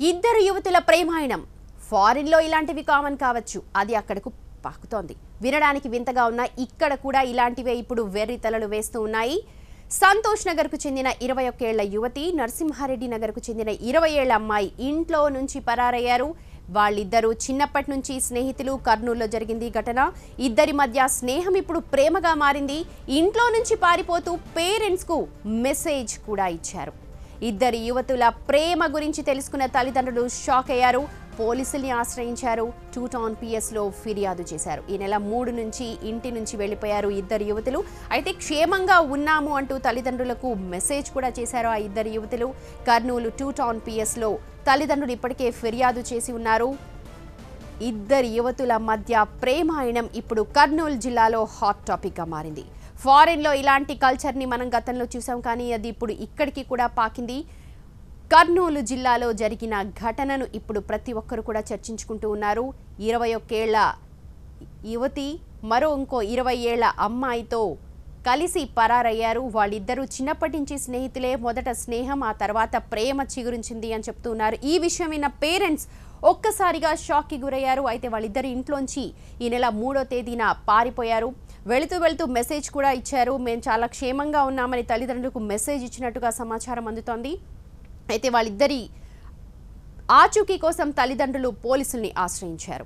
ఇద్దరు యువతుల ప్రేమాయణం ఫారిన్లో ఇలాంటివి కామన్ కావచ్చు అది అక్కడకు పాకుతోంది వినడానికి వింతగా ఉన్న ఇక్కడ కూడా ఇలాంటివే ఇప్పుడు వెర్రి తలలు వేస్తూ ఉన్నాయి సంతోష్ నగర్కు చెందిన ఇరవై ఒక్కేళ్ల యువతి నరసింహారెడ్డి నగర్కు చెందిన ఇరవై ఏళ్ల అమ్మాయి ఇంట్లో నుంచి పరారయ్యారు వాళ్ళిద్దరూ చిన్నప్పటి నుంచి స్నేహితులు కర్నూలులో జరిగింది ఈ ఘటన ఇద్దరి మధ్య స్నేహం ఇప్పుడు ప్రేమగా మారింది ఇంట్లో నుంచి పారిపోతూ పేరెంట్స్కు మెసేజ్ కూడా ఇచ్చారు ఇద్దరి యువతుల ప్రేమ గురించి తెలుసుకున్న తల్లిదండ్రులు షాక్ అయ్యారు పోలీసుల్ని ఆశ్రయించారు టూ టౌన్ పిఎస్లో ఫిర్యాదు చేశారు ఈ నెల మూడు నుంచి ఇంటి నుంచి వెళ్ళిపోయారు ఇద్దరు యువతులు అయితే క్షేమంగా ఉన్నాము అంటూ తల్లిదండ్రులకు మెసేజ్ కూడా చేశారు ఆ ఇద్దరు యువతులు కర్నూలు టూ టౌన్ పిఎస్లో తల్లిదండ్రులు ఇప్పటికే ఫిర్యాదు చేసి ఉన్నారు ఇద్దరు యువతుల మధ్య ప్రేమాయణం ఇప్పుడు కర్నూలు జిల్లాలో హాట్ టాపిక్గా మారింది ఫారిన్లో ఇలాంటి కల్చర్ని మనం గతంలో చూసాం కానీ అది ఇప్పుడు ఇక్కడికి కూడా పాకింది కర్నూలు జిల్లాలో జరిగిన ఘటనను ఇప్పుడు ప్రతి ఒక్కరు కూడా చర్చించుకుంటూ ఉన్నారు ఇరవై ఒక్కేళ్ల యువతి మరో ఇంకో ఇరవై ఏళ్ల అమ్మాయితో కలిసి పరారయ్యారు వాళ్ళిద్దరూ చిన్నప్పటి నుంచి స్నేహితులే మొదట స్నేహం ఆ తర్వాత ప్రేమ చిగురించింది అని చెప్తున్నారు ఈ విషయం విన్న పేరెంట్స్ ఒక్కసారిగా షాక్కి గురయ్యారు అయితే వాళ్ళిద్దరు ఇంట్లోంచి ఈ నెల మూడో తేదీన పారిపోయారు వెళుతూ వెళుతూ మెసేజ్ కూడా ఇచ్చారు మేము చాలా క్షేమంగా ఉన్నామని తల్లిదండ్రులకు మెసేజ్ ఇచ్చినట్టుగా సమాచారం అందుతోంది అయితే వాళ్ళిద్దరి ఆచూకీ కోసం తల్లిదండ్రులు పోలీసుల్ని ఆశ్రయించారు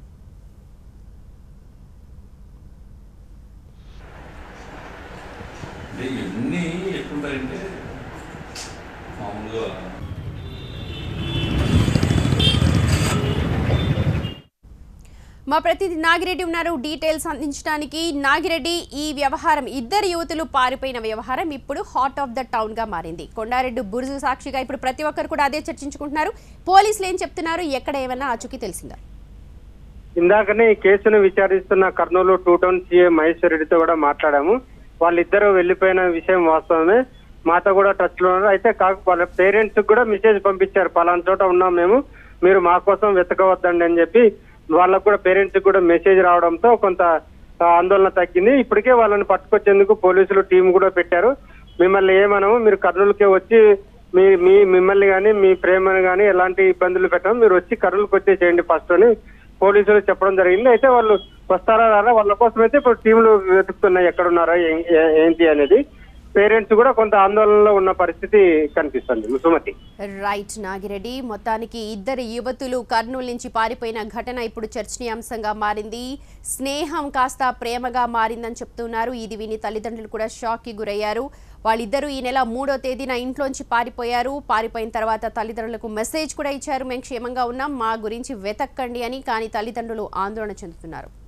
అంటే ఇవన్నీ ఎట్లుంటాయంటే మామూలుగా మా ప్రతినిధి నాగిరెడ్డి ఉన్నారు డీటెయిల్స్ అందించడానికి నాగిరెడ్డి ఈ వ్యవహారం ఇద్దరు యువతులు పారిపోయిన వ్యవహారం ఇప్పుడు హాట్ ఆఫ్ ద టౌన్ గా మారింది కొండారెడ్డి బురుజు సాక్షిగా ఇప్పుడు ప్రతి ఒక్కరు కూడా అదే చర్చించుకుంటున్నారు పోలీసులు ఏం చెప్తున్నారు ఎక్కడ ఏమన్నా ఆచూకీ తెలిసిందా ఇందాకనే ఈ కేసును విచారిస్తున్న Kurnool two town CA Maheshwar రెడ్డితో కూడా మాట్లాడాము వాళ్ళిద్దరూ వెళ్లిపోయిన విషయం వాస్తవమే మాతో కూడా టచ్ లో ఉన్నారు అయితే కాక వాళ్ళ పేరెంట్స్ కూడా మెసేజ్ పంపించారు పలానా చోట ఉన్నాం మేము మీరు మా కోసం వెతకవద్దండి అని చెప్పి వాళ్ళకు కూడా పేరెంట్స్ కూడా మెసేజ్ రావడంతో కొంత ఆ, ఆందోళన తగ్గింది ఇప్పటికే వాళ్ళని పట్టుకొచ్చేందుకు పోలీసులు టీం కూడా పెట్టారు మిమ్మల్ని ఏమనము మీరు కర్నూలుకే వచ్చి మీ మీ మిమ్మల్ని కానీ మీ ప్రేమను కానీ ఎలాంటి ఇబ్బందులు పెట్టము మీరు వచ్చి కర్నూలుకి వచ్చేసేయండి ఫస్ట్ అని పోలీసులు చెప్పడం జరిగింది అయితే వాళ్ళు వస్తారా రారా వాళ్ళ కోసం అయితే ఇప్పుడు టీంలు వెతుకుతున్నాయి ఎక్కడున్నారా ఏ- ఏ- ఏంటి అనేది పేరెంట్స్ కూడా కొంత ఆందోళనలో ఉన్న పరిస్థితి కనిపిస్తుంది సుమతి రైట్ నాగిరెడ్డి మొత్తానికి ఇద్దరు యువతులు కర్నూలు నుంచి పారిపోయిన ఘటన ఇప్పుడు చర్చనీయాంశంగా మారింది స్నేహం కాస్త ప్రేమగా మారిందని చెప్తున్నారు ఇది విని తల్లిదండ్రులు కూడా షాక్కి గురయ్యారు వాళ్ళిద్దరూ ఈ నెల మూడో తేదీన ఇంట్లోంచి పారిపోయారు పారిపోయిన తర్వాత తల్లిదండ్రులకు మెసేజ్ కూడా ఇచ్చారు మేము క్షేమంగా ఉన్నాం మా గురించి వెతక్కండి అని కానీ తల్లిదండ్రులు ఆందోళన చెందుతున్నారు